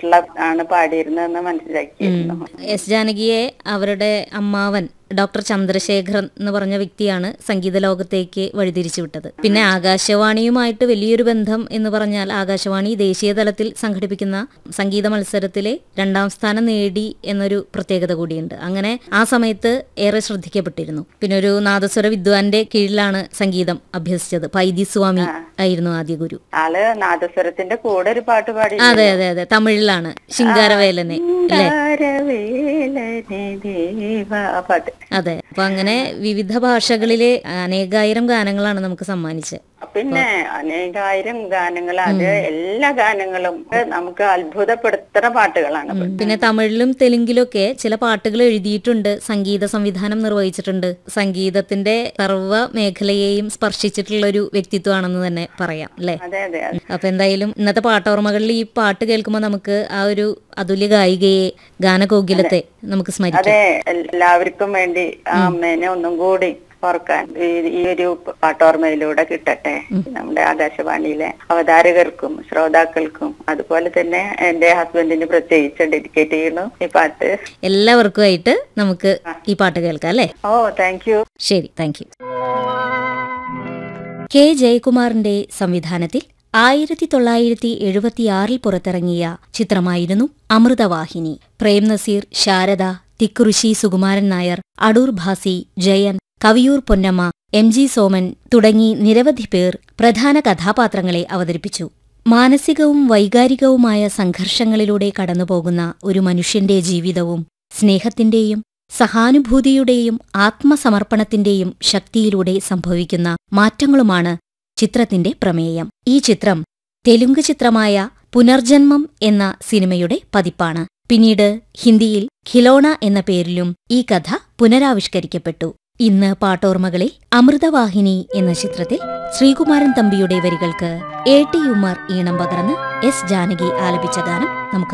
പിള്ള ആണ് പാടിയിരുന്നതെന്ന് മനസ്സിലാക്കിയിരുന്നു എസ് ജാനകിയെ അവരുടെ അമ്മാവൻ ഡോക്ടർ ചന്ദ്രശേഖരൻ എന്ന് പറഞ്ഞ വ്യക്തിയാണ് സംഗീത ലോകത്തേക്ക് വഴിതിരിച്ചു വിട്ടത് പിന്നെ ആകാശവാണിയുമായിട്ട് വലിയൊരു ബന്ധം എന്ന് പറഞ്ഞാൽ ആകാശവാണി ദേശീയ തലത്തിൽ സംഘടിപ്പിക്കുന്ന സംഗീത മത്സരത്തിലെ രണ്ടാം സ്ഥാനം നേടി എന്നൊരു പ്രത്യേകത കൂടിയുണ്ട് അങ്ങനെ ആ സമയത്ത് ഏറെ ശ്രദ്ധിക്കപ്പെട്ടിരുന്നു പിന്നെ ഒരു നാദസ്വര വിദ്വാന്റെ കീഴിലാണ് സംഗീതം അഭ്യസിച്ചത് പൈതി സ്വാമി ആയിരുന്നു ആദ്യ ഗുരു ആള് നാദസ്വരത്തിന്റെ കൂടെ ഒരു പാട്ട് പാടി അതെ അതെ അതെ തമിഴിലാണ് ശിങ്കാരവേലനെ അല്ലേ താരവേലനെ ദേവ ആ പാട്ട് അതെ അപ്പൊ അങ്ങനെ വിവിധ ഭാഷകളിലെ അനേകായിരം ഗാനങ്ങളാണ് നമുക്ക് സമ്മാനിച്ചത് പിന്നെ അനേകായിരം ഗാനങ്ങൾ അത് എല്ലാ ഗാനങ്ങളും നമുക്ക് അത്ഭുതപ്പെടുത്തുന്ന പാട്ടുകളാണ് പിന്നെ തമിഴിലും തെലുങ്കിലൊക്കെ ചില പാട്ടുകൾ എഴുതിയിട്ടുണ്ട് സംഗീത സംവിധാനം നിർവഹിച്ചിട്ടുണ്ട് സംഗീതത്തിന്റെ സർവ്വ മേഖലയെയും സ്പർശിച്ചിട്ടുള്ള ഒരു വ്യക്തിത്വമാണെന്ന് തന്നെ പറയാം അല്ലേ അതെ അതെ അതെ. അപ്പൊ എന്തായാലും ഇന്നത്തെ പാട്ടോർമ്മകളിൽ ഈ പാട്ട് കേൾക്കുമ്പോൾ നമുക്ക് ആ ഒരു അതുല്യ ഗായികയെ ഗാനകോകിലത്തെ നമുക്ക് സ്മരിക്കാം അതെ എല്ലാവർക്കും വേണ്ടി ആ അമ്മേനെ ഒന്നും കൂടി ഓർക്കാൻ ഈ- ഈ ഒരു പാട്ടോർമ്മയിലൂടെ കിട്ടട്ടെ നമ്മുടെ ആകാശവാണിയിലെ അവതാരകർക്കും ശ്രോതാക്കൾക്കും അതുപോലെ തന്നെ എന്റെ ഹസ്ബൻഡിന് പ്രത്യേകിച്ച് ഡെഡിക്കേറ്റ് ചെയ്യുന്നു ഈ പാട്ട് എല്ലാവർക്കുമായിട്ട് നമുക്ക് ഈ പാട്ട് കേൾക്കാം അല്ലേ ഓ താങ്ക് യു ശരി താങ്ക് യു കെ ജയകുമാറിന്റെ സംവിധാനത്തിൽ ആയിരത്തി തൊള്ളായിരത്തി എഴുപത്തിയാറിൽ പുറത്തിറങ്ങിയ ചിത്രമായിരുന്നു അമൃതവാഹിനി പ്രേം നസീർ ശാരദ തിക്കുറിശി സുകുമാരൻ നായർ അടൂർ ഭാസി ജയൻ കവിയൂർ പൊന്നമ്മ എം ജി സോമൻ തുടങ്ങി നിരവധി പേർ പ്രധാന കഥാപാത്രങ്ങളെ അവതരിപ്പിച്ചു മാനസികവും വൈകാരികവുമായ സംഘർഷങ്ങളിലൂടെ കടന്നുപോകുന്ന ഒരു മനുഷ്യന്റെ ജീവിതവും സ്നേഹത്തിന്റെയും സഹാനുഭൂതിയുടെയും ആത്മസമർപ്പണത്തിന്റെയും ശക്തിയിലൂടെ സംഭവിക്കുന്ന മാറ്റങ്ങളുമാണ് ചിത്രത്തിന്റെ പ്രമേയം ഈ ചിത്രം തെലുങ്ക് ചിത്രമായ പുനർജന്മം എന്ന സിനിമയുടെ പതിപ്പാണ് പിന്നീട് ഹിന്ദിയിൽ ഖിലോണ എന്ന പേരിലും ഈ കഥ പുനരാവിഷ്കരിക്കപ്പെട്ടു ഇന്ന് പാട്ടോർമ്മകളിൽ അമൃതവാഹിനി എന്ന ചിത്രത്തിൽ ശ്രീകുമാരൻ തമ്പിയുടെ വരികൾക്ക് എ ടി ഉമ്മർ ഈണം പകർന്ന് എസ് ജാനകി ആലപിച്ച ഗാനം നമുക്ക്